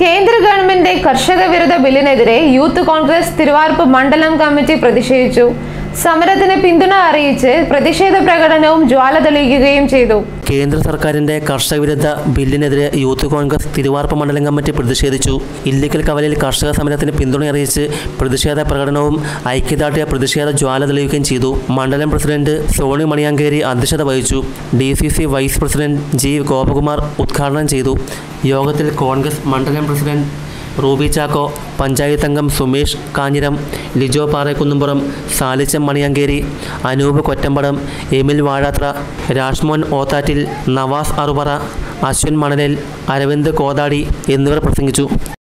കേന്ദ്ര ഗവൺമെന്റ് കർഷക വിരുദ്ധ ബില്ലിനെതിരെ യൂത്ത് കോൺഗ്രസ് തിരുവാർപ്പ് മണ്ഡലം കമ്മിറ്റി പ്രതിഷേധിച്ചു സമരത്തിന് പിന്തുണ അറിയിച്ച് പ്രതിഷേധ പ്രകടനവും ജ്വാല തെളിയിക്കുകയും ചെയ്തു കേന്ദ്ര സർക്കാരിന്റെ കർഷക വിരുദ്ധ ബില്ലിനെതിരെ യൂത്ത് കോൺഗ്രസ് തിരുവാർപ്പ് മണ്ഡലം കമ്മിറ്റി പ്രതിഷേധിച്ചു ഇല്ലിക്കൽ കവലയിൽ കർഷക സമരത്തിന് പിന്തുണ അറിയിച്ച് പ്രതിഷേധ പ്രകടനവും ഐക്യദാർഢ്യ പ്രതിഷേധ ജ്വാല തെളിയിക്കുകയും ചെയ്തു മണ്ഡലം പ്രസിഡന്റ് സോണി മണിയാങ്കേരി അധ്യക്ഷത വഹിച്ചു D C C vice president G Gopakumar ഉദ്ഘാടനം ചെയ്തു യോഗത്തിൽ കോൺഗ്രസ് മണ്ഡലം പ്രസിഡന്റ് റൂബി ചാക്കോ പഞ്ചായത്ത് അംഗം സുമേഷ് കാഞ്ഞിരം ലിജോ പാറേക്കുന്നുംപുറം സാലിച്ചം മണിയങ്കേരി അനൂപ് കൊറ്റമ്പടം എമിൽ വാഴാത്ര രാഷ്മോൻ ഓത്താറ്റിൽ നവാസ് അറുപറ അശ്വിൻ മണലിൽ അരവിന്ദ് കോതാടി എന്നിവർ പ്രസംഗിച്ചു